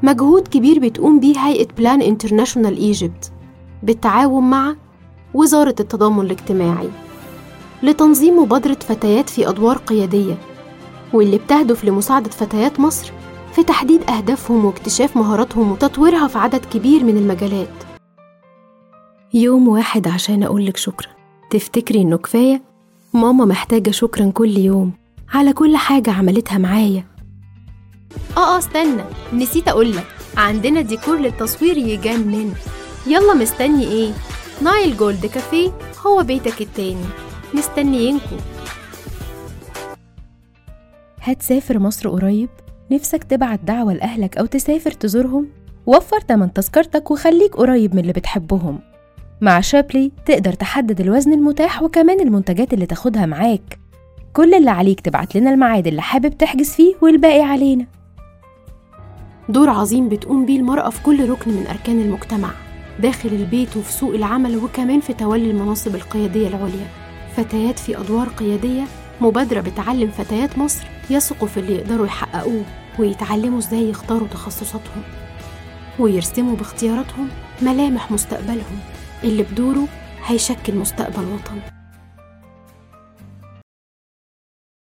مجهود كبير بتقوم بيه هيئة بلان انترناشونال ايجيبت بالتعاون مع وزارة التضامن الاجتماعي لتنظيم مبادرة فتيات في أدوار قيادية واللي بتهدف لمساعدة فتيات مصر في تحديد أهدافهم واكتشاف مهاراتهم وتطويرها في عدد كبير من المجالات يوم واحد عشان أقولك شكرا تفتكري إنه كفاية؟ ماما محتاجة شكرا كل يوم على كل حاجة عملتها معايا اه اه استنى نسيت أقولك عندنا ديكور للتصوير يجنن يلا مستني ايه؟ نايل جولد كافيه هو بيتك التاني مستنيينكو هتسافر مصر قريب؟ نفسك تبعت دعوة لأهلك أو تسافر تزورهم؟ وفر تمن تذكرتك وخليك قريب من اللي بتحبهم مع شابلي تقدر تحدد الوزن المتاح وكمان المنتجات اللي تاخدها معاك كل اللي عليك تبعت لنا الميعاد اللي حابب تحجز فيه والباقي علينا دور عظيم بتقوم بيه المرأة في كل ركن من أركان المجتمع داخل البيت وفي سوق العمل وكمان في تولي المناصب القيادية العليا فتيات في أدوار قيادية مبادرة بتعلم فتيات مصر يثقوا في اللي يقدروا يحققوه ويتعلموا ازاي يختاروا تخصصاتهم ويرسموا باختياراتهم ملامح مستقبلهم اللي بدوره هيشكل مستقبل وطن